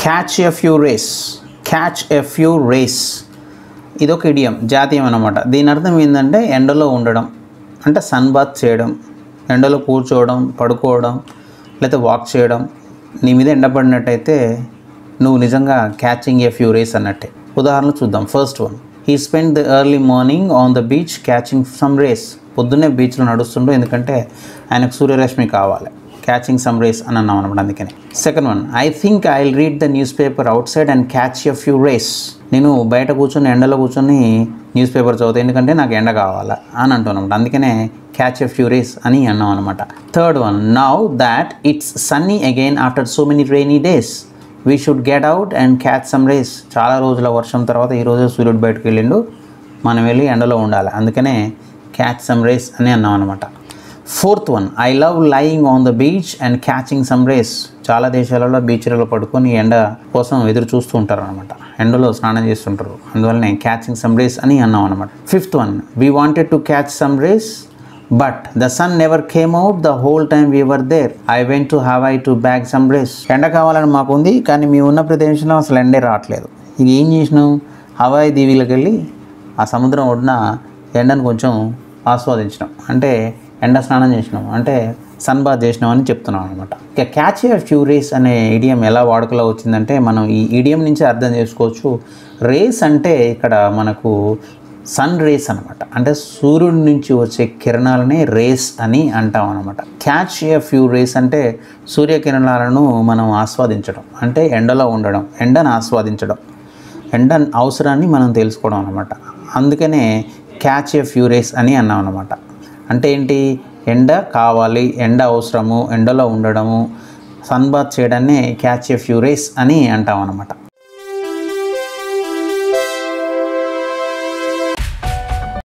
catch a few rays catch a few rays ఇదొక idiom జాతీయం అనమాట దీని అర్థం ఏంటంటే ఎండలో ఉండడం అంటే సన్ బాత్ చేయడం ఎండలో కూర్చోవడం పడుకోవడం లేకపోతే వాక్ చేయడం నీ మీద ఎండ పడినట్టయితే నువ్వు నిజంగా క్యాచింగ్ ఏ ఫ్యూ రేస్ అన్నట్టే ఉదాహరణ చూద్దాం first one he spend the early morning on the beach catching some rays పొద్దున్నే బీచ్లో నడుస్తుండో ఎందుకంటే ఆయనకు సూర్యరశ్మి కావాలి క్యాచింగ్ సమ్ రేస్ అని అన్నాం అనమాట అందుకని second one I think I will read the newspaper outside and catch a few rays నేను బయట కూర్చొని ఎండలో కూర్చొని న్యూస్ పేపర్ చదువుతా ఎందుకంటే నాకు ఎండ కావాలా అని అంటున్నాం అందుకనే క్యాచ్ ఎ ఫ్యూ రేస్ అని అన్నాం అనమాట third one now that it's sunny again after so many rainy days we should get out and catch some rays చాలా రోజుల వర్షం తర్వాత ఈ రోజు సూర్యుడు బయటకు వెళ్ళిండు మనం వెళ్ళి ఎండలో ఉండాలి అందుకనే క్యాచ్ సమ్ రేస్ అని అన్నాం అనమాట fourth one I love lying on the beach and catching some rays చాలా దేశాలలో బీచ్లలో పడుకొని ఎండ కోసం ఎదురు చూస్తూ ఉంటారు అనమాట ఎండలో స్నానం చేస్తుంటారు అందువల్లనే క్యాచింగ్ సమ్ రేస్ అని అన్నాం అనమాట fifth one we wanted to catch some rays but the sun never came out the whole time we were there I went to have I to bag some rays ఎండ కావాలని మాకుంది కానీ మీ ఉన్న ప్రదేశంలో అసలు ఎండే రావట్లేదు ఇది ఏం చేసినాం హవాయి దీవిలోకి వెళ్ళి ఆ సముద్రం ఒడ్డున ఎండను కొంచెం ఆస్వాదించినాం అంటే ఎండ స్నానం చేసినాం అంటే సన్ బాత్ చేసినాం అని చెప్తున్నాం అనమాట ఇక క్యాచ్ ఏ ఫ్యూ రేస్ అనే ఇడియం ఎలా వాడుకలో వచ్చిందంటే మనం ఈ ఇడియం నుంచి అర్థం చేసుకోవచ్చు రేస్ అంటే ఇక్కడ మనకు సన్ రేస్ అనమాట అంటే సూర్యుడి నుంచి వచ్చే కిరణాలనే రేస్ అని అంటాం అనమాట క్యాచ్ ఏ ఫ్యూ రేస్ అంటే సూర్యకిరణాలను మనం ఆస్వాదించడం అంటే ఎండలో ఉండడం ఎండను ఆస్వాదించడం ఎండ అవసరాన్ని మనం తెలుసుకోవడం అనమాట అందుకనే క్యాచ్ ఏ ఫ్యూ రేస్ అని అన్నాం అనమాట అంటే ఏంటి ఎండ కావాలి ఎండ అవసరము ఎండలో ఉండడము సన్ బాత్ చేయడాన్ని క్యాచ్ ఏ ఫ్యూ రేస్ అని అంటాం అనమాట